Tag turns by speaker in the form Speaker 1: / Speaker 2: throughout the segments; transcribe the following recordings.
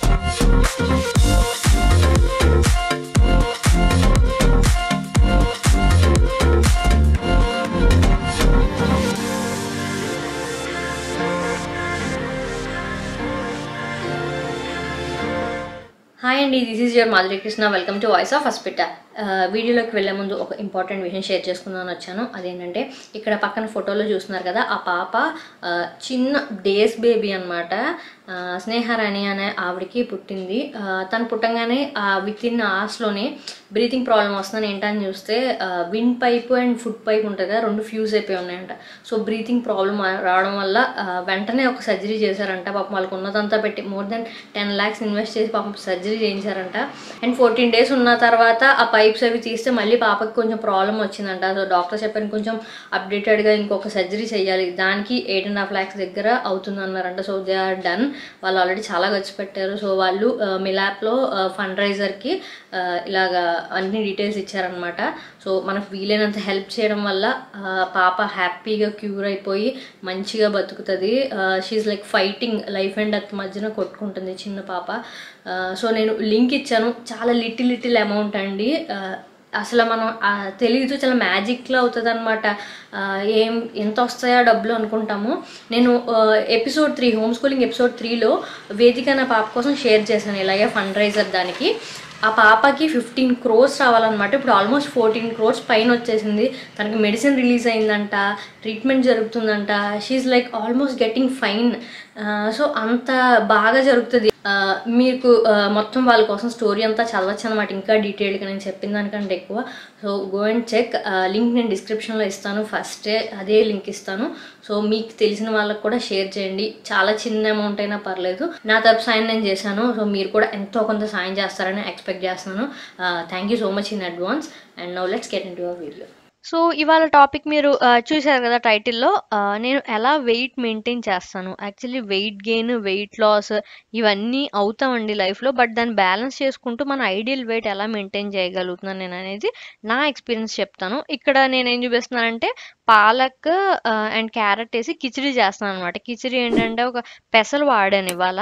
Speaker 1: Hi అండి this is your Madhuri Krishna welcome to voice of hospital వీడియోలోకి వెళ్ళే ముందు ఒక ఇంపార్టెంట్ విషయం షేర్ చేసుకుందామని వచ్చాను అదేంటంటే ఇక్కడ పక్కన ఫోటోలో చూస్తున్నారు కదా ఆ పాప ఆ, చిన్న డేస్ బేబీ అనమాట స్నేహరాణి అనే ఆవిడకి పుట్టింది ఆ, తను పుట్టంగానే విత్ ఇన్ అవర్స్లోనే బ్రీతింగ్ ప్రాబ్లం వస్తుందని ఏంటని చూస్తే wind pipe and food pipe ఉంటుంది కదా రెండు ఫ్యూజ్ అయిపోయి ఉన్నాయంట సో బ్రీతింగ్ ప్రాబ్లం రావడం వల్ల ఆ, వెంటనే ఒక సర్జరీ చేశారంట పాపం వాళ్ళకి ఉన్నదంతా పెట్టి more than ten lakhs invest చేసి పాపం సర్జరీ చేయించారంట అండ్ ఫోర్టీన్ డేస్ ఉన్న తర్వాత ఆ పైప్స్ అవి తీస్తే మళ్ళీ పాపకి కొంచెం ప్రాబ్లం వచ్చిందంట సో డాక్టర్ చెప్పారు కొంచెం అప్డేటెడ్గా ఇంకొక సర్జరీ చేయాలి దానికి ఎయిట్ అండ్ హాఫ్ ల్యాక్స్ దగ్గర అవుతుంది అన్నారంట సో దే ఆర్ డన్ వాళ్ళు ఆల్రెడీ చాలా ఖర్చు పెట్టారు సో వాళ్ళు ఆ, మీ ల్యాప్లో ఫండ్ రైజర్కి ఇలాగా అన్ని డీటెయిల్స్ ఇచ్చారనమాట సో మనకు వీలైనంత హెల్ప్ చేయడం వల్ల ఆ, పాప హ్యాపీగా క్యూర్ అయిపోయి మంచిగా బతుకుతుంది she like fighting life and death మధ్యన కొట్టుకుంటుంది చిన్న పాప ఆ, సో నేను లింక్ ఇచ్చాను చాలా లిటిల్ లిటిల్ అమౌంట్ అండి ఆ, అసలు మనం ఆ, తెలియదు చాలా మ్యాజిక్లో అవుతుంది అనమాట ఏం ఎంత వస్తాయో డబ్బులు అనుకుంటాము నేను episode three home schooling episode త్రీలో వేదిక నా పాప కోసం షేర్ చేశాను ఇలాగే ఫండ్ రైజర్ దానికి ఆ పాపకి ఫిఫ్టీన్ క్రోర్స్ రావాలన్నమాట ఇప్పుడు ఆల్మోస్ట్ ఫోర్టీన్ క్రోర్స్ పైన వచ్చేసింది తనకి మెడిసిన్ రిలీజ్ అయిందంట ట్రీట్మెంట్ జరుగుతుందంట she like almost getting fine so అంత బాగా జరుగుతుంది ఆ, మీకు ఆ, మొత్తం వాళ్ళ కోసం స్టోరీ అంతా చదవచ్చు అనమాట ఇంకా డీటెయిల్గా నేను చెప్పిన దానికంటే ఎక్కువ so go and check link నేను డిస్క్రిప్షన్లో ఇస్తాను ఫస్టే అదే లింక్ ఇస్తాను సో మీకు తెలిసిన వాళ్ళకి కూడా షేర్ చేయండి చాలా చిన్న అమౌంట్ అయినా పర్లేదు నా తరపు సాయం నేను చేశాను సో మీరు కూడా ఎంతో కొంత సాయం చేస్తారని ఎక్స్పెక్ట్ చేస్తున్నాను thank you so much in advance and now let's get into our video so ఇవాళ టాపిక్ మీరు ఆ, చూశారు కదా టైటిల్లో ఆ, నేను ఎలా వెయిట్ మెయింటైన్ చేస్తాను actually weight gain weight loss ఇవన్నీ అవుతామండి లైఫ్లో బట్ దాన్ని బ్యాలెన్స్ చేసుకుంటూ మన ఐడియల్ వెయిట్ ఎలా మెయింటైన్ చేయగలుగుతున్నాను నేను అనేది నా ఎక్స్పీరియన్స్ చెప్తాను ఇక్కడ నేను ఏం చూపిస్తున్నానంటే పాలక్ అండ్ క్యారెట్ వేసి కిచిడి చేస్తున్నాను అనమాట కిచిడి ఏంటంటే ఒక పెసలు వాడాను ఇవాళ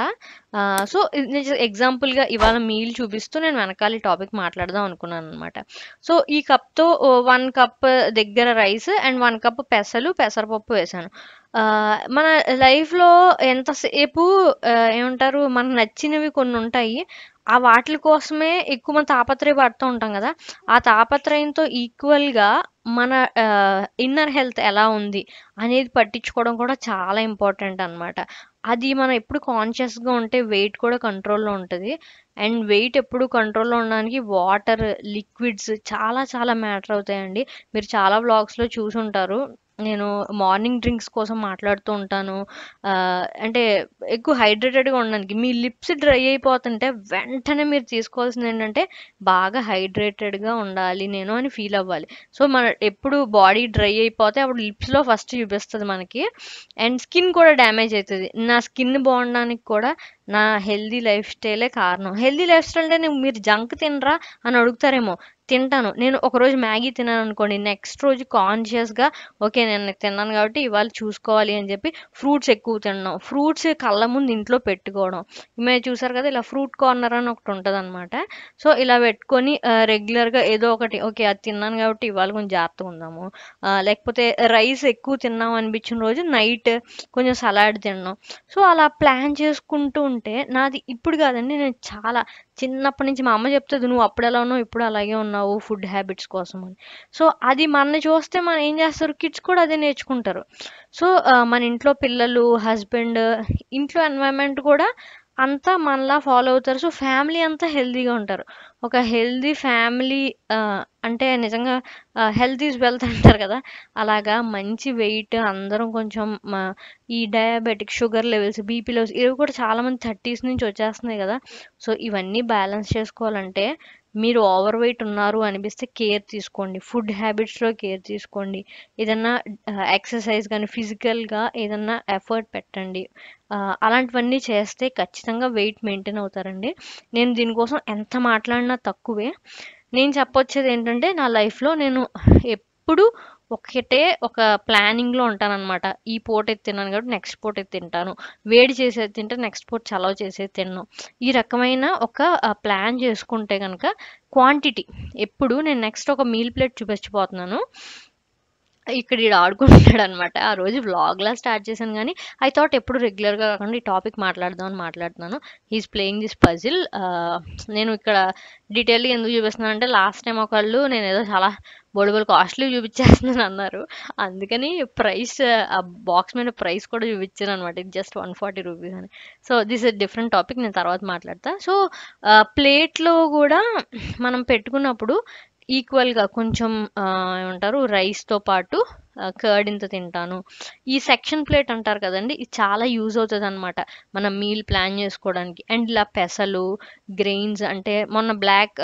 Speaker 1: సో ఎగ్జాంపుల్గా ఇవాళ మీల్ చూపిస్తూ నేను వెనకాల టాపిక్ మాట్లాడదాం అనుకున్నాను అనమాట సో ఈ కప్తో వన్ కప్ దగ్గర రైస్ అండ్ వన్ కప్ పెసలు పెసరపప్పు వేసాను ఆ, మన లైఫ్లో ఎంతసేపు ఆ, ఏమంటారు మనకు నచ్చినవి కొన్ని ఉంటాయి ఆ వాటి కోసమే ఎక్కువ మనం తాపత్రయపడుతూ ఉంటాం కదా ఆ తాపత్రయంతో ఈక్వల్గా మన ఇన్నర్ హెల్త్ ఎలా ఉంది అనేది పట్టించుకోవడం కూడా చాలా ఇంపార్టెంట్ అన్నమాట అది మనం ఎప్పుడు కాన్షియస్గా ఉంటే వెయిట్ కూడా కంట్రోల్లో ఉంటుంది అండ్ వెయిట్ ఎప్పుడు కంట్రోల్లో ఉండడానికి వాటర్ లిక్విడ్స్ చాలా చాలా మ్యాటర్ అవుతాయండి మీరు చాలా వ్లాగ్స్లో చూసుంటారు నేను మార్నింగ్ డ్రింక్స్ కోసం మాట్లాడుతూ ఉంటాను ఆ, అంటే ఎక్కువ హైడ్రేటెడ్గా ఉండడానికి మీ లిప్స్ డ్రై అయిపోతుంటే వెంటనే మీరు తీసుకోవాల్సింది ఏంటంటే బాగా హైడ్రేటెడ్గా ఉండాలి నేను అని ఫీల్ అవ్వాలి సో మన ఎప్పుడు బాడీ డ్రై అయిపోతే అప్పుడు లిప్స్లో ఫస్ట్ చూపిస్తుంది మనకి అండ్ స్కిన్ కూడా డ్యామేజ్ అవుతుంది నా స్కిన్ బాగుండడానికి కూడా నా హెల్దీ లైఫ్ స్టైలే కారణం హెల్దీ లైఫ్ స్టైల్ అంటే నేను మీరు జంక్ తినరా అని అడుగుతారేమో తింటాను నేను ఒకరోజు మ్యాగీ తిన్నాను అనుకోండి నెక్స్ట్ రోజు కాన్షియస్గా ఓకే నేను తిన్నాను కాబట్టి ఇవాళ చూసుకోవాలి అని చెప్పి ఫ్రూట్స్ ఎక్కువ తినడం ఫ్రూట్స్ కళ్ళ ముందు ఇంట్లో పెట్టుకోవడం మేము చూసారు కదా ఇలా ఫ్రూట్ కార్నర్ అని ఒకటి ఉంటుంది అనమాట సో ఇలా పెట్టుకొని రెగ్యులర్గా ఏదో ఒకటి ఓకే అది తిన్నాను కాబట్టి ఇవాళ కొంచెం జాగ్రత్తగా ఉందాము ఆ, లేకపోతే రైస్ ఎక్కువ తిన్నాం అనిపించిన రోజు నైట్ కొంచెం సలాడ్ తినడం సో అలా ప్లాన్ చేసుకుంటూ ఉంటే నాది ఇప్పుడు కాదండి నేను చాలా చిన్నప్పటి నుంచి మా అమ్మ చెప్తుంది నువ్వు అప్పుడు ఎలా ఉన్నావు ఇప్పుడు అలాగే ఉన్నావు ఫుడ్ హ్యాబిట్స్ కోసం అని సో అది మనని చూస్తే మనం ఏం చేస్తారు కిడ్స్ కూడా అదే నేర్చుకుంటారు సో ఆ, మన ఇంట్లో పిల్లలు హస్బెండ్ ఇంట్లో ఎన్వైరన్మెంట్ కూడా అంతా మనలా ఫాలో అవుతారు సో ఫ్యామిలీ అంతా హెల్తీగా ఉంటారు ఒక హెల్దీ ఫ్యామిలీ అంటే నిజంగా హెల్త్ ఈజ్ వెల్త్ అంటారు కదా అలాగా మంచి వెయిట్ అందరం కొంచెం మ- ఈ diabetic sugar levels BP levels ఇవి కూడా చాలా మంది థర్టీస్ నుంచి వచ్చేస్తున్నాయి కదా సో ఇవన్నీ బ్యాలెన్స్ చేసుకోవాలంటే మీరు ఓవర్ వెయిట్ ఉన్నారు అనిపిస్తే కేర్ తీసుకోండి ఫుడ్ హ్యాబిట్స్లో కేర్ తీసుకోండి ఏదన్నా ఎక్సర్సైజ్ కానీ ఫిజికల్గా ఏదన్నా ఎఫర్ట్ పెట్టండి ఆ, అలాంటివన్నీ చేస్తే ఖచ్చితంగా వెయిట్ మెయింటైన్ అవుతారండి నేను దీనికోసం ఎంత మాట్లాడినా తక్కువే నేను చెప్పొచ్చేది ఏంటంటే నా లైఫ్లో నేను ఎప్పుడు ఒకటే ఒక ప్లానింగ్లో ఉంటానన్నమాట ఈ పూట ఇది తిన్నాను కాబట్టి నెక్స్ట్ పూట ఇది తింటాను వేడి చేసేది తింటే నెక్స్ట్ పూట చలవ చేసేది తిన్నాను ఈ రకమైన ఒక ప్లాన్ చేసుకుంటే కనుక క్వాంటిటీ ఎప్పుడు నేను నెక్స్ట్ ఒక మీల్ ప్లేట్ చూపించబోతున్నాను ఇక్కడ ఈడు ఆడుకుంటున్నాడు అనమాట ఆ రోజు వ్లాగ్లా స్టార్ట్ చేశాను కానీ ఐ థాట్ ఎప్పుడు రెగ్యులర్గా కాకుండా ఈ టాపిక్ మాట్లాడదాం అని మాట్లాడుతున్నాను హీస్ ప్లేయింగ్ దిస్ పజిల్ నేను ఇక్కడ డీటెయిల్గా ఎందుకు చూపిస్తున్నాను అంటే లాస్ట్ టైం ఒకళ్ళు నేను ఏదో చాలా బోడిబోల్ కాస్ట్లీ చూపించేస్తున్నాను అన్నారు అందుకని ప్రైస్ ఆ బాక్స్ మీద ప్రైస్ కూడా చూపించాను అనమాట ఇది జస్ట్ వన్ ఫార్టీ రూపీస్ అని so this is different topic నేను తర్వాత మాట్లాడతా సో ప్లేట్లో కూడా మనం పెట్టుకున్నప్పుడు ఈక్వల్గా కొంచెం ఆ, ఏమంటారు రైస్తో పాటు కర్డ్ ఇంత తింటాను ఈ సెక్షన్ ప్లేట్ అంటారు కదండి ఇది చాలా యూజ్ అవుతుంది అనమాట మనం మీల్ ప్లాన్ చేసుకోవడానికి అండ్ ఇలా పెసలు గ్రెయిన్స్ అంటే మొన్న బ్లాక్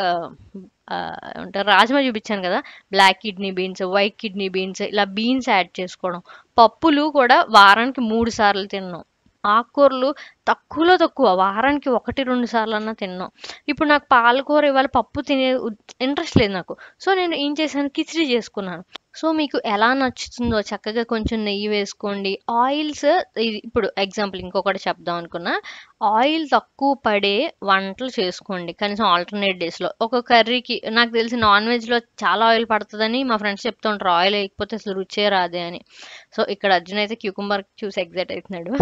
Speaker 1: ఏమంటారు రాజ్మా చూపించాను కదా black kidney beans white kidney beans ఇలా బీన్స్ యాడ్ చేసుకోవడం పప్పులు కూడా వారానికి మూడు సార్లు తిన్నాం ఆకుకూరలు తక్కువలో తక్కువ వారానికి ఒకటి రెండు సార్లు అన్నా తిన్నాం ఇప్పుడు నాకు పాలకూర ఇవాళ పప్పు తినే ఇంట్రెస్ట్ లేదు నాకు సో నేను ఏం చేశాను కిచిడి చేసుకున్నాను సో మీకు ఎలా నచ్చుతుందో చక్కగా కొంచెం నెయ్యి వేసుకోండి ఆయిల్స్ ఇది ఇప్పుడు ఎగ్జాంపుల్ ఇంకొకటి చెప్దాం అనుకున్నా ఆయిల్ తక్కువ పడే వంటలు చేసుకోండి కనీసం ఆల్టర్నేట్ డేస్లో ఒక కర్రీకి నాకు తెలిసి నాన్ వెజ్లో చాలా ఆయిల్ పడుతుందని మా ఫ్రెండ్స్ చెప్తుంటారు ఆయిల్ వేయకపోతే అసలు రుచే రాదే అని సో ఇక్కడ అర్జున్ అయితే క్యూకుంబర్ చూసి ఎగ్జైట్ అవుతున్నాడు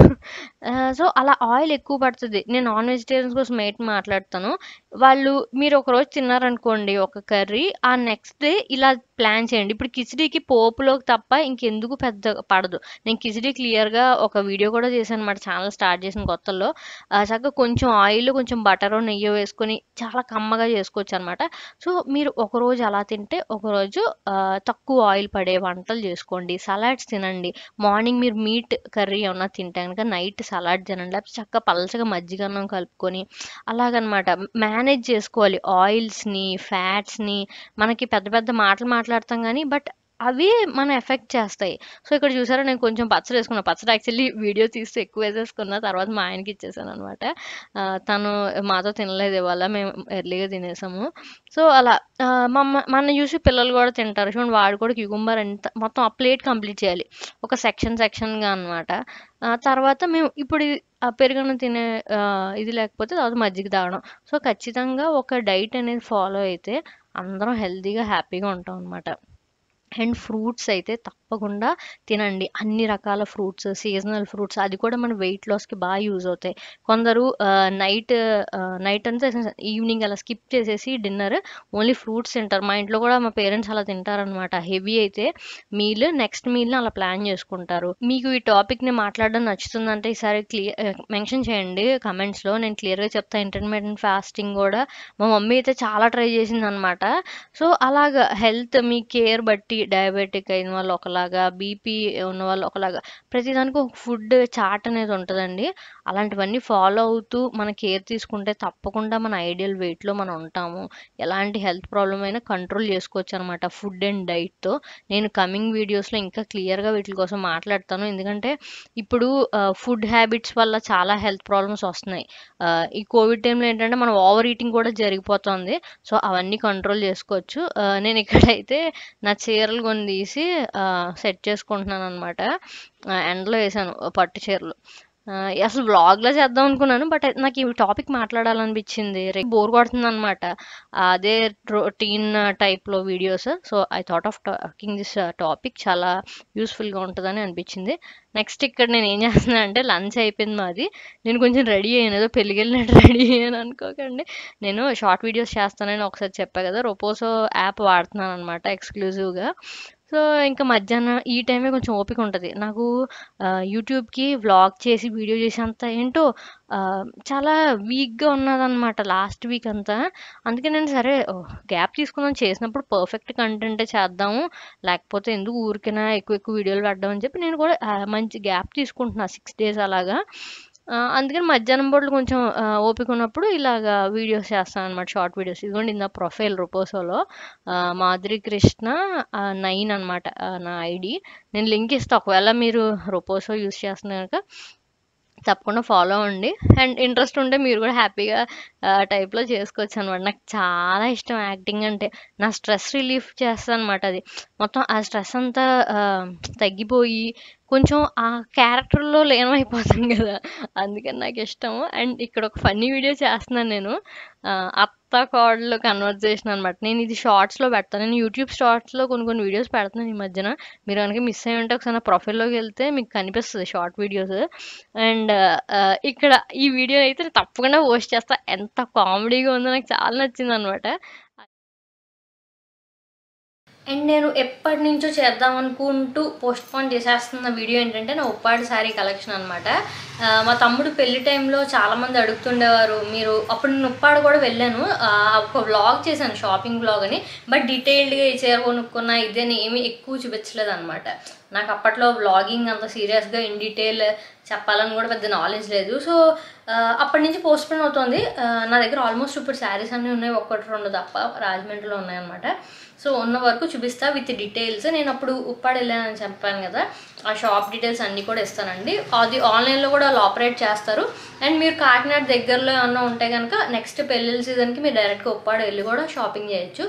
Speaker 1: సో అలా ఆయిల్ ఎక్కువ పడుతుంది నేను నాన్ వెజిటేరియన్స్ కోసం ఎయిట్ మాట్లాడతాను వాళ్ళు మీరు ఒక రోజు తిన్నారనుకోండి ఒక కర్రీ ఆ నెక్స్ట్ డే ఇలా ప్లాన్ చేయండి ఇప్పుడు కిచిడీకి పోపులోకి తప్ప ఇంకెందుకు పెద్ద పడదు నేను కిచిడీ క్లియర్గా ఒక వీడియో కూడా చేశాను అనమాట ఛానల్ స్టార్ట్ చేసిన కొత్తలో ఆ, చక్కగా కొంచెం ఆయిల్ కొంచెం బటర్ నెయ్యి వేసుకొని చాలా కమ్మగా చేసుకోవచ్చు అనమాట సో మీరు ఒక రోజు అలా తింటే ఒక రోజు ఆ, తక్కువ ఆయిల్ పడే వంటలు చేసుకోండి సలాడ్స్ తినండి మార్నింగ్ మీరు మీట్ కర్రీ ఏమన్నా తింటే కనుక నైట్ సలాడ్ తినండి లేకపోతే చక్కగా పలచగా మజ్జిగ అన్నం కలుపుకొని అలాగనమాట మేనేజ్ చేసుకోవాలి ఆయిల్స్ని ఫ్యాట్స్ని మనకి పెద్ద పెద్ద మాటలు మాట్లాడతాం కానీ బట్ అవి మన ఎఫెక్ట్ చేస్తాయి సో ఇక్కడ చూసారా నేను కొంచెం పచ్చడి వేసుకున్నా పచ్చడి యాక్చువల్లీ వీడియో తీస్తే ఎక్కువ వేసేసుకున్నా తర్వాత మా ఆయనకి ఇచ్చేసాను అనమాట తను మాతో తినలేదు ఇవాళ మేము ఎర్లీగా తినేసాము సో అలా ఆ, మమ్మ మన చూసి పిల్లలు కూడా తింటారు చూడండి వాడు కూడా క్యూకుంబర్ ఎంత మొత్తం ఆ ప్లేట్ కంప్లీట్ చేయాలి ఒక సెక్షన్ సెక్షన్గా అనమాట తర్వాత మేము ఇప్పుడు ఇది- ఆ పెరుగన్నం తినే ఆ, ఇది లేకపోతే తర్వాత మజ్జిగ తాగడం సో ఖచ్చితంగా ఒక డైట్ అనేది ఫాలో అయితే అందరం హెల్తీగా హ్యాపీగా ఉంటాం అనమాట అండ్ ఫ్రూట్స్ అయితే తప్పకుండా తినండి అన్ని రకాల ఫ్రూట్స్ సీజనల్ ఫ్రూట్స్ అది కూడా మన వెయిట్ లాస్కి బాగా యూజ్ అవుతాయి కొందరు నైట్ నైట్ అంతా ఈవినింగ్ అలా స్కిప్ చేసేసి డిన్నర్ ఓన్లీ ఫ్రూట్స్ తింటారు మా ఇంట్లో కూడా మా పేరెంట్స్ అలా తింటారనమాట హెవీ అయితే మీల్ నెక్స్ట్ మీల్ని అలా ప్లాన్ చేసుకుంటారు మీకు ఈ టాపిక్ని మాట్లాడడం నచ్చుతుందంటే ఈసారి క్లియర్ మెన్షన్ చేయండి కమెంట్స్లో నేను క్లియర్గా చెప్తాను ఇంటర్మీడియట్ ఫాస్టింగ్ కూడా మా మమ్మీ అయితే చాలా ట్రై చేసింది అనమాట సో అలాగా హెల్త్ మీ కేర్ బట్టి డయాబెటిక్ అయిన వాళ్ళు ఒకలాగా బీపీ ఉన్న వాళ్ళు ఒకలాగా ప్రతిదానికి ఒక ఫుడ్ చార్ట్ అనేది ఉంటుందండి అలాంటివన్నీ ఫాలో అవుతూ మన కేర్ తీసుకుంటే తప్పకుండా మన ఐడియల్ వెయిట్లో మనం ఉంటాము ఎలాంటి హెల్త్ ప్రాబ్లం అయినా కంట్రోల్ చేసుకోవచ్చు అనమాట ఫుడ్ అండ్ డైట్తో నేను కమింగ్ వీడియోస్లో ఇంకా క్లియర్గా వీటి కోసం మాట్లాడతాను ఎందుకంటే ఇప్పుడు ఫుడ్ హ్యాబిట్స్ వల్ల చాలా హెల్త్ ప్రాబ్లమ్స్ వస్తున్నాయి ఆ, ఈ కోవిడ్ టైంలో ఏంటంటే మనం ఓవర్ ఈటింగ్ కూడా జరిగిపోతుంది సో అవన్నీ కంట్రోల్ చేసుకోవచ్చు ఆ, నేను ఇక్కడైతే నా చీరలు కొని తీసి సెట్ చేసుకుంటున్నాను అనమాట ఎండలో వేసాను పట్టు చీరలు ఆ, అసలు వ్లాగ్లో చేద్దాం అనుకున్నాను బట్ నాకు ఈ టాపిక్ మాట్లాడాలనిపించింది రేపు బోర్ కొడుతుంది అనమాట అదే రొటీన్ టైప్లో videos so I thought of talking this topic చాలా యూస్ఫుల్గా ఉంటుందని అనిపించింది నెక్స్ట్ ఇక్కడ నేను ఏం చేస్తున్నా అంటే లంచ్ అయిపోయింది మాది నేను కొంచెం రెడీ అయ్యాను ఏదో పెళ్ళికి వెళ్ళినట్టు రెడీ అయ్యాను అనుకోకండి నేను షార్ట్ వీడియోస్ చేస్తానని ఒకసారి చెప్పా కదా రొపోసో యాప్ వాడుతున్నాను అనమాట ఎక్స్క్లూజివ్గా సో ఇంకా మధ్యాహ్నం ఈ టైమే కొంచెం ఓపిక ఉంటుంది నాకు ఆ, యూట్యూబ్కి వ్లాగ్ చేసి వీడియో చేసేంత ఏంటో ఆ, చాలా వీక్గా ఉన్నదన్నమాట లాస్ట్ వీక్ అంతా అందుకే నేను సరే గ్యాప్ తీసుకుందాం చేసినప్పుడు పర్ఫెక్ట్ కంటెంటే చేద్దాము లేకపోతే ఎందుకు ఊరికైనా ఎక్కువ ఎక్కువ వీడియోలు పెట్టడం అని చెప్పి నేను కూడా ఆ, మంచి గ్యాప్ తీసుకుంటున్నా సిక్స్ డేస్ అలాగా ఆ, అందుకని మధ్యాహ్నం పూటలు కొంచెం ఆ, ఓపిక ఉన్నప్పుడు ఇలాగా వీడియోస్ చేస్తాను అనమాట షార్ట్ వీడియోస్ ఇదిగోండి నా ప్రొఫైల్ రుపోసోలో ఆ, మాధురి కృష్ణ నైన్ అనమాట నా ఐడి నేను లింక్ ఇస్తాను ఒకవేళ మీరు రుపోసో యూస్ చేస్తున్నా కనుక తప్పకుండా ఫాలో అవ్వండి అండ్ ఇంట్రెస్ట్ ఉంటే మీరు కూడా హ్యాపీగా టైప్లో చేసుకోవచ్చు అనమాట నాకు చాలా ఇష్టం యాక్టింగ్ అంటే నా స్ట్రెస్ రిలీఫ్ చేస్తాను అనమాట అది మొత్తం ఆ స్ట్రెస్ అంతా ఆ, తగ్గిపోయి కొంచెం ఆ క్యారెక్టర్లో లీనమైపోతాను కదా అందుకని నాకు ఇష్టం అండ్ ఇక్కడ ఒక ఫన్నీ వీడియో చేస్తున్నాను నేను ఆ, అత్త కోడలు కన్వర్జేషన్ అనమాట నేను ఇది షార్ట్స్లో పెడతాను నేను యూట్యూబ్ షార్ట్స్లో కొన్ని కొన్ని వీడియోస్ పెడుతున్నాను ఈ మధ్యన మీరు కనుక మిస్ అయ్యి ఉంటే ఒకసారి నా ప్రొఫైల్లోకి వెళ్తే మీకు కనిపిస్తుంది షార్ట్ వీడియోస్ అండ్ ఇక్కడ ఈ వీడియో అయితే తప్పకుండా పోస్ట్ చేస్తా ఎంత కామెడీగా ఉందో నాకు చాలా నచ్చింది అనమాట అండ్ నేను ఎప్పటి నుంచో చేద్దాం అనుకుంటూ పోస్ట్ పోన్ చేసేస్తున్న వీడియో ఏంటంటే నా ఉప్పాడి శారీ కలెక్షన్ అనమాట మా తమ్ముడు పెళ్లి టైంలో చాలామంది అడుగుతుండేవారు మీరు అప్పుడు నేను ఉప్పాడు కూడా వెళ్ళాను ఆ, ఒక వ్లాగ్ చేశాను షాపింగ్ వ్లాగ్ అని బట్ డీటెయిల్డ్గా ఈ చీర కొనుక్కున్నా ఇదని ఏమీ ఎక్కువ చూపించలేదు అనమాట నాకు అప్పట్లో వ్లాగింగ్ అంత సీరియస్గా ఇన్ డీటెయిల్ చెప్పాలని కూడా పెద్ద నాలెడ్జ్ లేదు సో ఆ, అప్పటి నుంచి పోస్ట్ పోన్ అవుతుంది ఆ, నా దగ్గర ఆల్మోస్ట్ ఇప్పుడు శారీస్ అన్నీ ఉన్నాయి ఒక్కటి రెండు తప్ప రాజమండ్రిలో ఉన్నాయన్నమాట సో ఉన్న వరకు చూపిస్తా విత్ డీటెయిల్స్ నేను అప్పుడు ఉప్పాడు వెళ్ళానని చెప్పాను కదా ఆ షాప్ డీటెయిల్స్ అన్నీ కూడా ఇస్తానండి అది ఆన్లైన్లో కూడా వాళ్ళు ఆపరేట్ చేస్తారు అండ్ మీరు కాకినాడ దగ్గరలో ఏమన్నా ఉంటే కనుక నెక్స్ట్ పెళ్ళిళ్ళ సీజన్కి మీరు డైరెక్ట్గా ఉప్పాడు వెళ్ళి కూడా షాపింగ్ చేయొచ్చు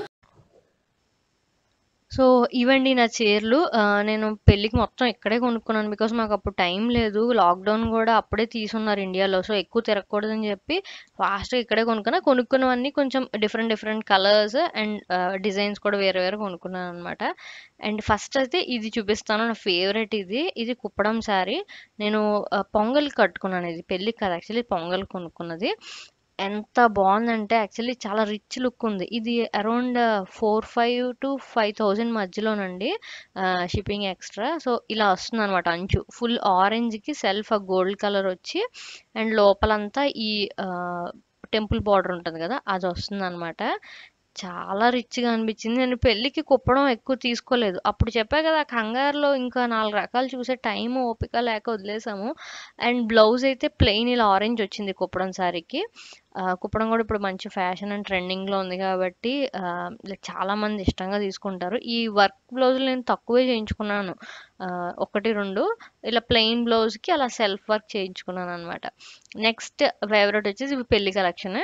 Speaker 1: సో ఇవండి నా చీరలు ఆ, నేను పెళ్ళికి మొత్తం ఇక్కడే కొనుక్కున్నాను బికాస్ మాకు అప్పుడు టైం లేదు లాక్డౌన్ కూడా అప్పుడే తీసున్నారు ఇండియాలో సో ఎక్కువ తిరగకూడదని చెప్పి ఫాస్ట్గా ఇక్కడే కొనుక్కున్నా కొనుక్కున్నవన్నీ కొంచెం different different colours and designs కూడా వేరే వేరే కొనుక్కున్నాను అనమాట అండ్ ఫస్ట్ అయితే ఇది చూపిస్తాను నా ఫేవరెట్ ఇది ఇది కుప్పడం శారీ నేను ఆ, పొంగల్ కట్టుకున్నాను ఇది పెళ్ళికి కాదు యాక్చువల్లీ పొంగల్ కొనుక్కున్నది ఎంత బాగుందంటే యాక్చువల్లీ చాలా రిచ్ లుక్ ఉంది ఇది around four five to five thousand మధ్యలోనండి షిప్పింగ్ ఎక్స్ట్రా సో ఇలా వస్తుంది అనమాట అంచు ఫుల్ ఆరెంజ్కి సెల్ఫ్ గోల్డ్ కలర్ వచ్చి అండ్ లోపలంతా ఈ టెంపుల్ బార్డర్ ఉంటుంది కదా అది వస్తుంది అనమాట చాలా రిచ్గా అనిపించింది నేను పెళ్ళికి కుప్పడం ఎక్కువ తీసుకోలేదు అప్పుడు చెప్పా కదా కంగారులో ఇంకా నాలుగు రకాలు చూసే టైం ఓపిక లేక వదిలేసాము అండ్ బ్లౌజ్ అయితే ప్లెయిన్ ఇలా ఆరెంజ్ వచ్చింది కుప్పడం సారీకి ఆ, కుప్పడం కూడా ఇప్పుడు మంచి ఫ్యాషన్ అండ్ ట్రెండింగ్లో ఉంది కాబట్టి ఆ, like చాలా మంది ఇష్టంగా తీసుకుంటారు ఈ వర్క్ బ్లౌజులు నేను తక్కువే చేయించుకున్నాను ఆ, ఒకటి రెండు ఇలా ప్లెయిన్ బ్లౌజ్కి అలా సెల్ఫ్ వర్క్ చేయించుకున్నాను అనమాట నెక్స్ట్ ఫేవరెట్ వచ్చేసి ఇవి పెళ్లి కలెక్షన్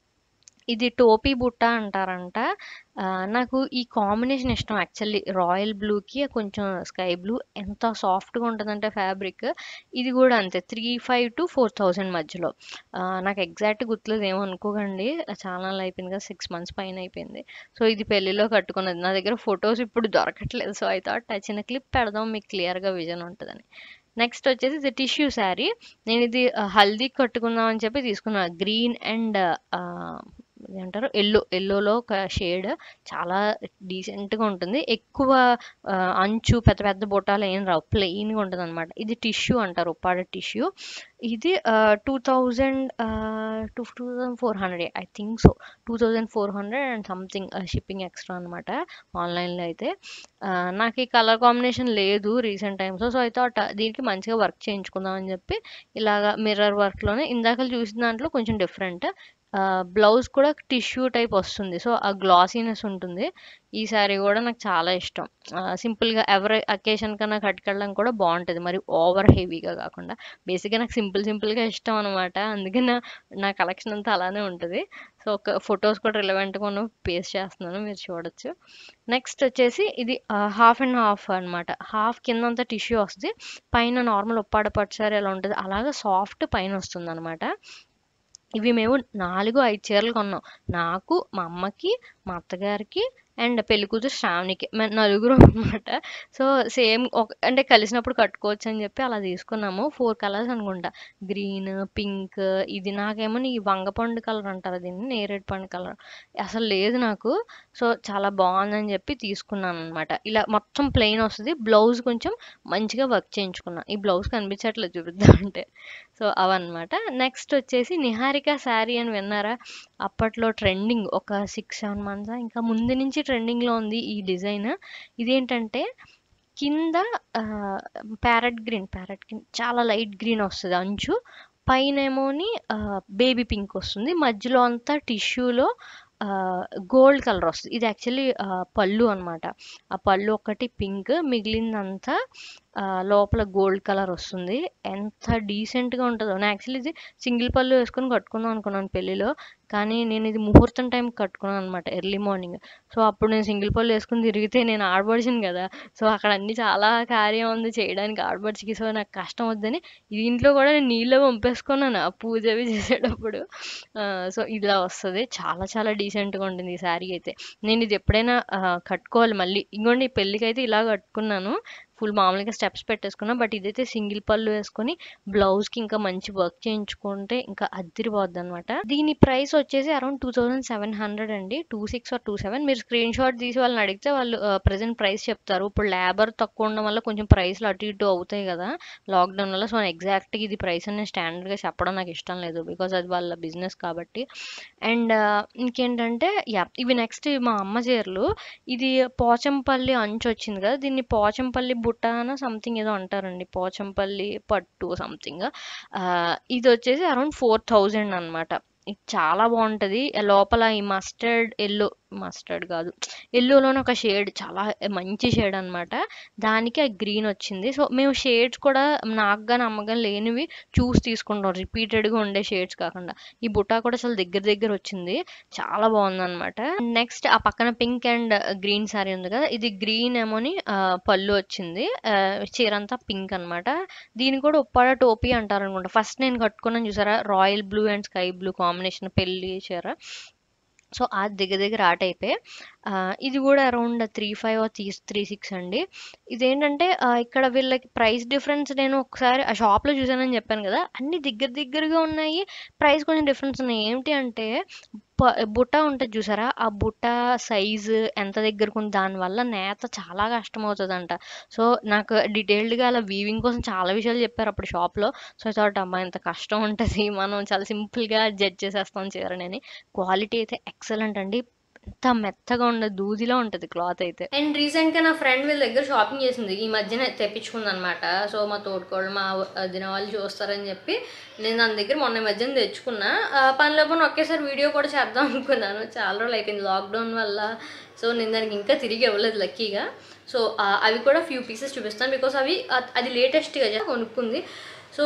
Speaker 1: ఇది టోపీ బుట్ట అంటారంట ఆ, నాకు ఈ కాంబినేషన్ ఇష్టం యాక్చువల్లీ రాయల్ బ్లూకి కొంచెం స్కై బ్లూ ఎంత సాఫ్ట్గా ఉంటుందంటే ఫ్యాబ్రిక్ ఇది కూడా అంతే three five to four thousand మధ్యలో ఆ, నాకు ఎగ్జాక్ట్ గుర్తులేదు ఏమో అనుకోకండి చాలా నాళ్ళు అయిపోయింది కదా సిక్స్ మంత్స్ పైన అయిపోయింది సో ఇది పెళ్లిలో కట్టుకున్నది నా దగ్గర ఫొటోస్ ఇప్పుడు దొరకట్లేదు సో అయితే ఆ చిన్న క్లిప్ పెడదాం మీకు క్లియర్గా విజన్ ఉంటుందని నెక్స్ట్ వచ్చేసి ఇది టిష్యూ శారీ నేను ఇది ఆ, హల్దీ కట్టుకుందాం అని చెప్పి తీసుకున్నాను గ్రీన్ అండ్ ఏమంటారు ఎల్లో ఎల్లోలో ఒక షేడ్ చాలా డీసెంట్గా ఉంటుంది ఎక్కువ ఆ, అంచు పెద్ద పెద్ద బొటాలు ఏం రావు ప్లెయిన్గా ఉంటుంది అనమాట ఇది టిష్యూ అంటారు ఉప్పాడ టిష్యూ ఇది two thousand two two thousand four hundred I think so two thousand four hundred and something shipping extra అనమాట ఆన్లైన్లో అయితే ఆ, నాకు ఈ కలర్ కాంబినేషన్ లేదు రీసెంట్ టైమ్స్లో సో అయితే అట దీనికి మంచిగా వర్క్ చేయించుకుందాం అని చెప్పి ఇలాగా మిర్రర్ వర్క్లోనే ఇందాక చూసిన దాంట్లో కొంచెం డిఫరెంట్ బ్లౌజ్ కూడా టిష్యూ టైప్ వస్తుంది సో ఆ గ్లాసీనెస్ ఉంటుంది ఈ శారీ కూడా నాకు చాలా ఇష్టం ఆ, సింపుల్గా ఎవరి అకేషన్ కన్నా కట్టుకెళ్ళడం కూడా బాగుంటుంది మరి ఓవర్ హెవీగా కాకుండా బేసిక్గా నాకు సింపుల్ సింపుల్గా ఇష్టం అనమాట అందుకే నా నా కలెక్షన్ అంతా అలానే ఉంటుంది సో ఒక ఫొటోస్ కూడా రిలవెంట్గా ఉన్న పేస్ట్ చేస్తున్నాను మీరు చూడొచ్చు నెక్స్ట్ వచ్చేసి ఇది హాఫ్ అండ్ హాఫ్ అనమాట హాఫ్ కిందంతా టిష్యూ వస్తుంది పైన నార్మల్ ఉప్పాడ పట్టు సారీ ఎలా ఉంటుంది అలాగా సాఫ్ట్ పైన వస్తుంది అనమాట ఇవి మేము నాలుగు ఐదు చీరలు కొన్నాం నాకు మా అమ్మకి మా అత్తగారికి అండ్ పెళ్లి కూతురు శ్రావణికి మేము నలుగురు అనమాట సో సేమ్ ఒక అంటే కలిసినప్పుడు కట్టుకోవచ్చు అని చెప్పి అలా తీసుకున్నాము ఫోర్ కలర్స్ అనుకుంటా గ్రీన్ పింక్ ఇది నాకేమో ఈ వంగపండు కలర్ అంటారు దీన్ని నేరేడు పండు కలర్ అసలు లేదు నాకు సో చాలా బాగుందని చెప్పి తీసుకున్నాను అనమాట ఇలా మొత్తం ప్లెయిన్ వస్తుంది బ్లౌజ్ కొంచెం మంచిగా వర్క్ చేయించుకున్నాను ఈ బ్లౌజ్ కనిపించట్లేదు చూపిద్దాం అంటే సో అవన్నమాట నెక్స్ట్ వచ్చేసి నిహారిక శారీ అని విన్నారా అప్పట్లో ట్రెండింగ్ ఒక సిక్స్ సెవెన్ మంత్స్ ఇంకా ముందు నుంచి ట్రెండింగ్లో ఉంది ఈ డిజైన్ ఇదేంటంటే కింద ప్యారెట్ గ్రీన్ ప్యారెట్ గ్రీన్ చాలా లైట్ గ్రీన్ వస్తుంది అంచు పైన ఏమోని బేబీ పింక్ వస్తుంది మధ్యలో అంతా టిష్యూలో గోల్డ్ కలర్ వస్తుంది ఇది యాక్చువల్లీ పళ్ళు అనమాట ఆ పళ్ళు ఒకటి పింక్ మిగిలిందంతా ఆ, లోపల గోల్డ్ కలర్ వస్తుంది ఎంత డీసెంట్గా ఉంటుందో నేను యాక్చువల్లీ ఇది సింగిల్ పళ్ళు వేసుకొని కట్టుకుందాం అనుకున్నాను పెళ్ళిలో కానీ నేను ఇది ముహూర్తం టైం కట్టుకున్నాను అనమాట ఎర్లీ మార్నింగ్ సో అప్పుడు నేను సింగిల్ పళ్ళు వేసుకుని తిరిగితే నేను ఆడబడిచాను కదా సో అక్కడ అన్ని చాలా కార్యం ఉంది చేయడానికి ఆడబడిచికి సో నాకు కష్టం వద్దని దీంట్లో కూడా నేను నీళ్ళలో పంపేసుకున్నాను ఆ పూజ అవి చేసేటప్పుడు ఆ, సో ఇలా వస్తుంది చాలా చాలా డీసెంట్గా ఉంటుంది ఈ శారీ అయితే నేను ఇది ఎప్పుడైనా ఆ, కట్టుకోవాలి మళ్ళీ ఇంకోండి ఈ పెళ్ళికి అయితే ఇలా కట్టుకున్నాను ఫుల్ మామూలుగా స్టెప్స్ పెట్టేసుకున్నా బట్ ఇదైతే సింగిల్ పళ్ళు వేసుకొని బ్లౌజ్కి ఇంకా మంచి వర్క్ చేయించుకుంటే ఇంకా అద్దరిపోద్ది అనమాట దీని ప్రైస్ వచ్చేసి around two thousand seven hundred అండి two six or two seven మీరు స్క్రీన్ షాట్ తీసి వాళ్ళని అడిగితే వాళ్ళు ప్రజెంట్ ప్రైస్ చెప్తారు ఇప్పుడు లేబర్ తక్కువ ఉండడం వల్ల కొంచెం ప్రైస్లు అటు ఇటు అవుతాయి కదా లాక్డౌన్ వల్ల సో ఎగ్జాక్ట్గా ఇది ప్రైస్ అని స్టాండర్డ్గా చెప్పడం నాకు ఇష్టం లేదు బికాజ్ అది వాళ్ళ బిజినెస్ కాబట్టి అండ్ ఇంకేంటంటే యా ఇవి నెక్స్ట్ మా అమ్మ చీరలు ఇది పోచంపల్లి అంచు వచ్చింది కదా దీన్ని పోచంపల్లి బుట్టాన సంథింగ్ ఏదో అంటారండి పోచంపల్లి పట్టు సంథింగ్ ఇది వచ్చేసి అరౌండ్ ఫోర్ థౌజండ్ అనమాట ఇది చాలా బాగుంటుంది లోపల ఈ మస్టర్డ్ ఎల్లో మస్టర్డ్ కాదు ఎల్లోలోనే ఒక షేడ్ చాలా మంచి షేడ్ అన్నమాట దానికి ఆ గ్రీన్ వచ్చింది సో మేము షేడ్స్ కూడా నాకు కానీ అమ్మగాని లేనివి చూసి తీసుకుంటాం రిపీటెడ్గా ఉండే షేడ్స్ కాకుండా ఈ బుట్టా కూడా చాలా దగ్గర దగ్గర వచ్చింది చాలా బాగుంది అనమాట నెక్స్ట్ ఆ పక్కన పింక్ అండ్ గ్రీన్ సారీ ఉంది కదా ఇది గ్రీన్ ఏమోని ఆ, పళ్ళు వచ్చింది ఆ, చీర అంతా పింక్ అనమాట దీని కూడా ఉప్పాడ టోపీ అంటారు అనుకుంటా ఫస్ట్ నేను కట్టుకున్నాను చూసారా royal blue and sky blue combination పెళ్లి చీర సో ఆ దగ్గర దగ్గర ఆ టైపే ఆ, ఇది కూడా around three five three three six అండి ఇదేంటంటే ఆ, ఇక్కడ వీళ్ళకి ప్రైస్ డిఫరెన్స్ నేను ఒకసారి ఆ షాప్లో చూసానని చెప్పాను కదా అన్ని దగ్గర దగ్గరగా ఉన్నాయి ప్రైస్ కొంచెం డిఫరెన్స్ ఉన్నాయి ఏమిటి అంటే ప- బుట్ట ఉంటుంది చూసారా ఆ బుట్ట సైజు ఎంత దగ్గరకు ఉంది దానివల్ల నేత చాలా కష్టం అవుతుందంట సో నాకు డీటెయిల్డ్గా అలా వీవింగ్ కోసం చాలా విషయాలు చెప్పారు అప్పుడు షాప్లో సో థాట్ అమ్మా ఇంత కష్టం ఉంటుంది మనం చాలా సింపుల్గా జడ్జ్ చేసేస్తాం చీరని క్వాలిటీ అయితే ఎక్సలెంట్ అండి ఎంత మెత్తగా ఉండదు దూదిలో ఉంటుంది క్లాత్ అయితే అండ్ రీసెంట్ గా నా ఫ్రెండ్ వీళ్ళ దగ్గర షాపింగ్ చేసింది ఈ మధ్యన తెప్పించుకుంది అనమాట సో మా తోడుకోళ్ళు మా వదిన వాళ్ళు చూస్తారని చెప్పి నేను దాని దగ్గర మొన్న ఈ మధ్యన తెచ్చుకున్నా ఆ, పనిలో పని ఒకేసారి వీడియో కూడా చేద్దాం అనుకున్నాను చాలా రోజులు అయిపోయింది లాక్డౌన్ వల్ల సో నేను దానికి ఇంకా తిరిగి ఇవ్వలేదు లక్కీగా సో ఆ, అవి కూడా ఫ్యూ పీసెస్ చూపిస్తాను బికాస్ అవి అ- అది లేటెస్ట్గా కొనుక్కుంది సో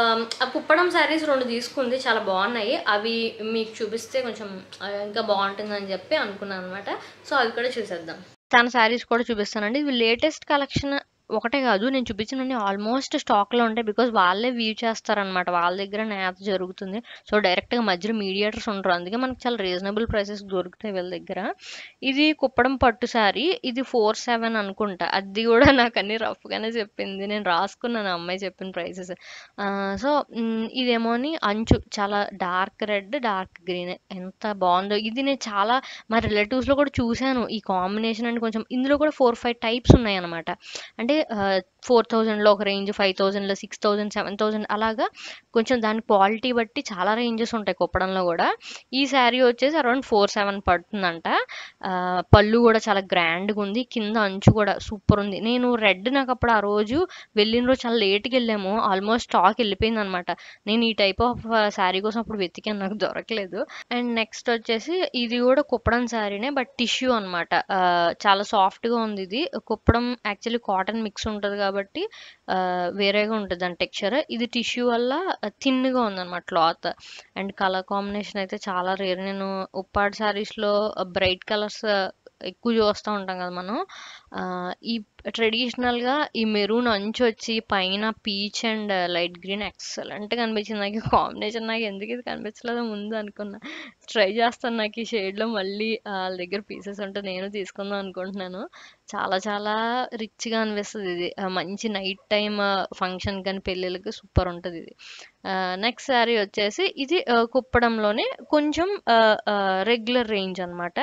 Speaker 1: ఆ కుప్పడం శారీస్ రెండు తీసుకుంది చాలా బాగున్నాయి అవి మీకు చూపిస్తే కొంచెం ఆ, ఇంకా బాగుంటుందని చెప్పి అనుకున్నాను అనమాట సో అవి కూడా చూసేద్దాం తన శారీస్ కూడా చూపిస్తానండి ఇవి లేటెస్ట్ కలెక్షన్ ఒకటే కాదు నేను చూపించినవి ఆల్మోస్ట్ స్టాక్లో ఉంటాయి బికాజ్ వాళ్ళే వ్యూ చేస్తారనమాట వాళ్ళ దగ్గర నేత జరుగుతుంది సో డైరెక్ట్గా మధ్యలో మీడియేటర్స్ ఉంటారు అందుకే మనకి చాలా రీజనబుల్ ప్రైసెస్ దొరుకుతాయి వీళ్ళ దగ్గర ఇది కుప్పడం పట్టు శారీ ఇది ఫోర్ సెవెన్ అనుకుంటా అది కూడా నాకు అన్ని రఫ్గానే చెప్పింది నేను రాసుకున్నాను ఆ అమ్మాయి చెప్పిన ప్రైసెస్ సో ఇదేమోని అంచు చాలా డార్క్ రెడ్ డార్క్ గ్రీన్ ఎంత బాగుందో ఇది నేను చాలా మా రిలేటివ్స్లో కూడా చూశాను ఈ కాంబినేషన్ అంటే కొంచెం ఇందులో కూడా ఫోర్ ఫైవ్ టైప్స్ ఉన్నాయి అనమాట అంటే ఫోర్ థౌజండ్లో ఒక రేంజ్ ఫైవ్ థౌజండ్లో సిక్స్ థౌజండ్ సెవెన్ థౌజండ్ అలాగా కొంచెం దాని క్వాలిటీ బట్టి చాలా రేంజెస్ ఉంటాయి కుప్పడంలో కూడా ఈ శారీ వచ్చేసి అరౌండ్ ఫోర్ సెవెన్ పడుతుందంట ఆ, పళ్ళు కూడా చాలా గ్రాండ్గా ఉంది కింద అంచు కూడా సూపర్ ఉంది నేను రెడ్ నాకు అప్పుడు ఆ రోజు వెళ్ళిన రోజు చాలా లేట్కి వెళ్ళాము ఆల్మోస్ట్ స్టాక్ వెళ్ళిపోయింది అనమాట నేను ఈ టైప్ ఆఫ్ శారీ కోసం అప్పుడు వెతికాను నాకు దొరకలేదు అండ్ నెక్స్ట్ వచ్చేసి ఇది కూడా కుప్పడం శారీనే బట్ టిష్యూ అనమాట చాలా సాఫ్ట్గా ఉంది ఇది కుప్పడం యాక్చువల్లీ కాటన్ మిక్స్ ఉంటుంది కాబట్టి ఆ, వేరేగా ఉంటుంది దాని టెక్స్చర్ ఇది టిష్యూ వల్ల థిన్గా ఉందన్నమాట క్లాత్ అండ్ కలర్ కాంబినేషన్ అయితే చాలా రేర్ నేను ఉప్పాడ్ శారీస్లో బ్రైట్ కలర్స్ ఎక్కువ చూస్తూ ఉంటాం కదా మనం ఆ, ఈ ట్రెడిషనల్గా ఈ మెరూన్ అంచు వచ్చి పైన పీచ్ అండ్ లైట్ గ్రీన్ ఎక్సలెంట్గా కనిపించింది నాకు కాంబినేషన్ నాకు ఎందుకు ఇది కనిపించలేదో ముందు అనుకున్నా ట్రై చేస్తాను నాకు ఈ షేడ్లో మళ్ళీ ఆ, వాళ్ళ దగ్గర పీసెస్ ఉంటే నేను తీసుకుందాం అనుకుంటున్నాను చాలా చాలా రిచ్గా అనిపిస్తుంది ఇది ఆ, మంచి నైట్ టైం ఫంక్షన్ కానీ పెళ్ళిళ్ళకి సూపర్ ఉంటుంది ఇది నెక్స్ట్ శారీ వచ్చేసి ఇది ఆ, కుప్పడంలోనే కొంచెం రెగ్యులర్ రేంజ్ అనమాట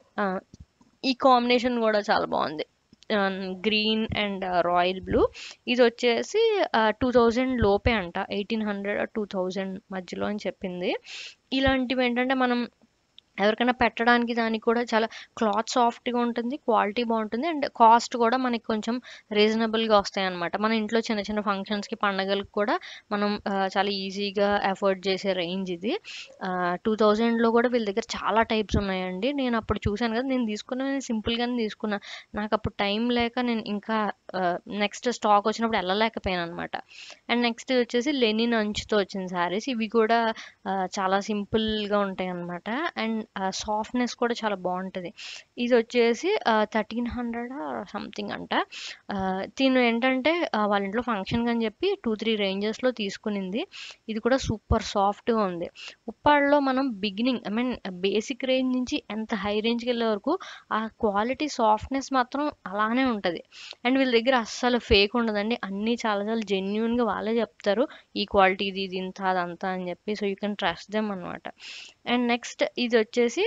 Speaker 1: ఈ కాంబినేషన్ కూడా చాలా బాగుంది గ్రీన్ అండ్ రాయల్ బ్లూ ఇది వచ్చేసి టూ థౌజండ్ లోపే అంట ఎయిటీన్ హండ్రెడ్ టూ థౌజండ్ మధ్యలో అని చెప్పింది ఇలాంటివి ఏంటంటే మనం ఎవరికైనా పెట్టడానికి దానికి కూడా చాలా క్లాత్ సాఫ్ట్‌గా ఉంటుంది. క్వాలిటీ బావుంటుంది. అండ్ కాస్ట్ కూడా మనకి కొంచెం రీజనబుల్‌గా వస్తాయన్నమాట. మన ఇంట్లో చిన్న చిన్న ఫంక్షన్స్‌కి, పండగలకి కూడా మనం ఆహ్, చాలా ఈజీగా అఫోర్డ్ చేసే రేంజ్ ఇది. ఆహ్, 2000లో కూడా వీళ్ళ దగ్గర చాలా టైప్స్ ఉన్నాయండి. నేను అప్పుడు చూసాను కదా! నేను తీసుకున్నది సింపుల్‌గానే తీసుకున్నా. నాకప్పుడు టైం లేక నేను ఇంకా ఆహ్, నెక్స్ట్ స్టాక్ వచ్చినప్పుడు ఎళ్ళలేకపోయానన్నమాట. అండ్ నెక్స్ట్ వచ్చేసి లెనిన్ అంచుతో వచ్చిన శారీస్. ఇవి కూడా ఆహ్, చాలా సింపుల్‌గా ఉంటాయన్నమాట. అండ్ ఆహ్, సాఫ్ట్‌నెస్ కూడా చాలా బావుంటది. ఇదొచ్చేసి ఆహ్, 1300 సంథింగ్ అంట. ఆహ్, తిను ఏంటంటే ఆహ్, వాళ్ళ ఇంట్లో ఫంక్షన్‌కని చెప్పి 2, 3 రేంజెస్‌లో తీసుకునింది. ఇది కూడా సూపర్ సాఫ్ట్‌గా ఉంది. ఉప్పాడలో మనం beginning I mean basic range నుంచి ఎంత హై రేంజ్‌కెళ్ళే వరకు ఆ క్వాలిటీ సాఫ్ట్‌నెస్ మాత్రం అలానే ఉంటది. అండ్ వీళ్ళ దగ్గర అస్సలు ఫేక్ ఉండదండి. అన్నీ చాలా చాలా జెన్యూన్‌గా వాళ్ళే చెప్తారు. ఈ క్వాలిటీది ఇది ఇంత అదంతా అని చెప్పి. So, you can trust them అనమాట. అండ్ నెక్స్ట్ ఇదొచ్చేసి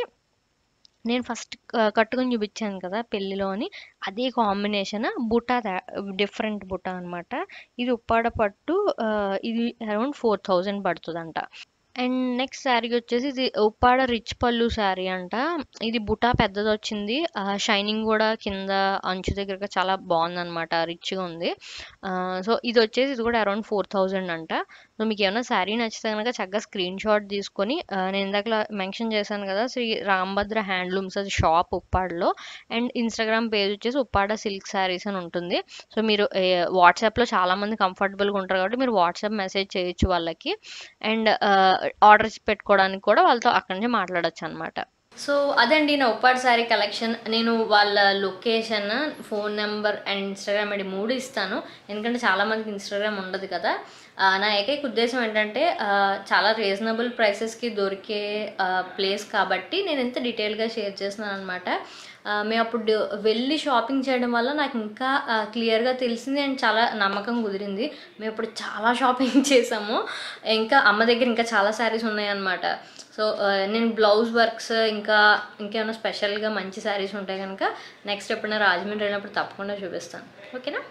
Speaker 1: నేను ఫస్ట్ ఆహ్, కట్టుకొని చూపించాను కదా! పెళ్ళిలో అని. అదే కాంబినేషన్ బుటా త డిఫరెంట్ బుటా అనమాట. ఇది ఉప్పాడ పట్టు ఆహ్, ఇది అరౌండ్ 4000 పడుతదంట. అండ్ నెక్స్ట్ శారీ వచ్చేసి ఇది ఉప్పాడ రిచ్ పల్లు శారీ అంట. ఇది బుటా పెద్దదొచ్చింది. ఆహ్, షైనింగ్ కూడా కింద అంచు దగ్గరగా చాలా బావుందనమాట. రిచ్‌గా ఉంది. ఆహ్, సో, ఇదొచ్చేసి ఇది కూడా అరౌండ్ 4000 అంట. సో, మీకేమన్నా శారీ నచ్చితే గనక చక్కగా స్క్రీన్ షాట్ తీసుకొని ఆహ్, నేను ఇందాకలా మెన్షన్ చేశాను కదా! శ్రీ రాంభద్ర హ్యాండ్లూమ్స్ అది షాప్ ఉప్పాడలో. అండ్ ఇన్‌స్టాగ్రామ్ పేజ్ వచ్చేసి ఉప్పాడ సిల్క్ శారీస్ అని ఉంటుంది. సో, మీరు ఏ వాట్సాప్‌లో చాలామంది కంఫర్టబుల్‌గా ఉంటారు కాబట్టి మీరు వాట్సాప్ మెసేజ్ చేయొచ్చు వాళ్ళకి. అండ్ ఆహ్, ఆర్డర్స్ పెట్టుకోవడానికి కూడా వాళ్ళతో అక్కడి నుంచే మాట్లాడొచ్చనమాట. సో, అదండి నా ఉప్పాడ శారీ కలెక్షన్. నేను వాళ్ళ location, phone number and Instagram ID 3 ఇస్తాను. ఎందుకంటే చాలా మందికి ఇన్‌స్టాగ్రామ్ ఉండదు కదా! ఆహ్, నా ఏకైక ఉద్దేశ్యం ఏంటంటే ఆహ్, చాలా రీజనబుల్ ప్రైసెస్‌కి దొరికే ఆహ్, ప్లేస్ కాబట్టి నేను ఇంత డీటెయిల్‌గా షేర్ చేస్తున్నాననమాట. ఆహ్, మేము అప్పుడు వెళ్ళి షాపింగ్ చేయడం వల్ల నాకు ఇంకా ఆహ్, క్లియర్‌గా తెలిసింది అండ్ చాలా నమ్మకం కుదిరింది. మేము అప్పుడు చాలా షాపింగ్ చేసాము. ఇంకా అమ్మ దగ్గర ఇంకా చాలా శారీస్ ఉన్నాయన్నమాట. సో, ఆహ్, నేను బ్లౌజ్ వర్క్స్ ఇంకా ఇంకేమైనా స్పెషల్‌గా మంచి శారీస్ ఉంటే గనక నెక్స్ట్ ఎప్పుడైనా రాజమండ్రి వెళ్ళినప్పుడు తప్పకుండా చూపిస్తాను. ఓకేనా?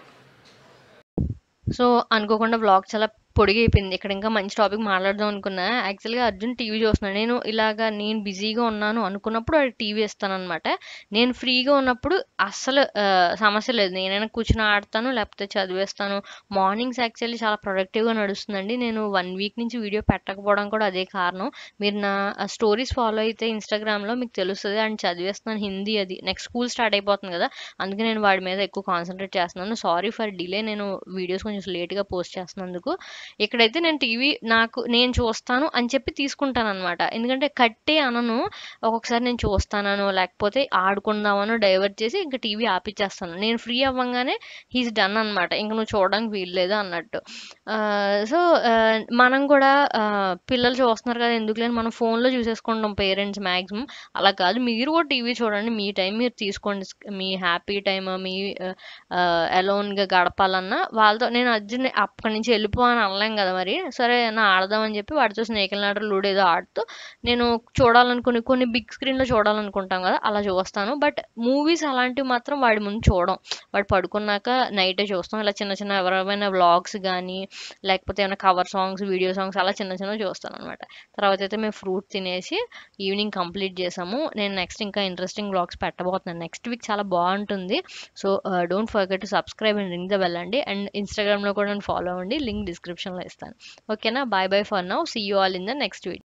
Speaker 1: సో, అనుకోకుండా వ్లాగ్ చాలా పొడిగైపోయింది. ఇక్కడ ఇంకా మంచి టాపిక్ మాట్లాడదాం అనుకున్నా. యాక్చువల్‌గా అర్జున్ టీవీ చూస్తున్నాడు. నేను ఇలాగా నేను బిజీగా ఉన్నాను అనుకున్నప్పుడు వాడికి టీవీ ఇస్తాననమాట. నేను ఫ్రీగా ఉన్నప్పుడు అస్సలు ఆహ్, సమస్య లేదు. నేనైనా కూర్చొని ఆడతాను, లేకపోతే చదివేస్తాను. మార్నింగ్స్ యాక్చువల్లీ చాలా ప్రొడక్టివ్‌గా నడుస్తుందండి. నేను 1 వీక్ నుంచి వీడియో పెట్టకపోవడం కూడా అదే కారణం. మీరు నా స్టోరీస్ ఫాలో అయితే ఇన్‌స్టాగ్రామ్‌లో మీకు తెలుస్తది. అండ్ చదివేస్తున్నాను హిందీ అది. నెక్స్ట్ స్కూల్ స్టార్ట్ అయిపోతుంది కదా! అందుకే నేను వాడి మీద ఎక్కువ కాన్సంట్రేట్ చేస్తున్నాను. Sorry for delay. నేను వీడియోస్ కొంచెం లేట్‌గా పోస్ట్ చేస్తున్నందుకు. ఇక్కడైతే నేను టీవీ నాకు నేను చూస్తాను అని చెప్పి తీసుకుంటాననమాట. ఎందుకంటే కట్టే అనను. ఒక్కొక్కసారి నేను చూస్తాననో, లేకపోతే ఆడుకుందామనో డైవర్ట్ చేసి ఇంక టీవీ ఆపిచ్చేస్తాను. నేను ఫ్రీ అవ్వంగానే హి ఈస్ డన్ అనమాట. ఇంక నువ్వు చూడడానికి వీల్లేదు అన్నట్టు. ఆహ్, సో, ఆహ్, మనం కూడా ఆహ్, పిల్లలు చూస్తున్నారు కదా! ఎందుకులే అని మనం ఫోన్‌లో చూసేసుకుంటాం పేరెంట్స్ మాక్సిమం. అలా కాదు మీరు కూడా టీవీ చూడండి. మీ టైం మీరు తీసుకోండి. స్ మీ హ్యాపీ టైమ్ మీ ఆహ్, ఆహ్, అలోన్‌గా గడపాలన్నా వాళ్ళతో నేను అర్జున్‌ని అక్కడి నుంచి వెళ్ళిపో అని అనలేం కదా మరి. సరే అన్న ఆడదాం అని చెప్పి వాడితో స్నేక్ అండ్ ల్యాడర్, లూడో ఏదో ఆడుతూ నేను చూడాలనుకుని కొన్ని బిగ్ స్క్రీన్‌లో చూడాలనుకుంటాం కదా! అలా చూస్తాను. బట్ మూవీస్ అలాంటివి మాత్రం వాడి ముందు చూడం. వాడు పడుకున్నాక నైటే చూస్తాం. ఇలా చిన్న చిన్న ఎవరైనా వ్లాగ్స్ గానీ, లేకపోతే ఏమైనా కవర్ సాంగ్స్, వీడియో సాంగ్స్ అలా చిన్న చిన్నవి చూస్తాననమాట. తర్వాత అయితే మేము ఫ్రూట్ తినేసి ఈవినింగ్ కంప్లీట్ చేసాము. నేను నెక్స్ట్ ఇంకా ఇంట్రెస్టింగ్ వ్లాగ్స్ పెట్టబోతున్నాను. నెక్స్ట్ వీక్ చాలా బావుంటుంది. So, ah, don't forget to subscribe and ring the bell అండి. అండ్ ఇన్‌స్టాగ్రామ్‌లో కూడా నన్ను ఫాలో అవ్వండి. లింక్ డిస్క్రిప్షన్‌లో ఇస్తాను. ఓకేనా? Bye bye for now. See you all in the next video.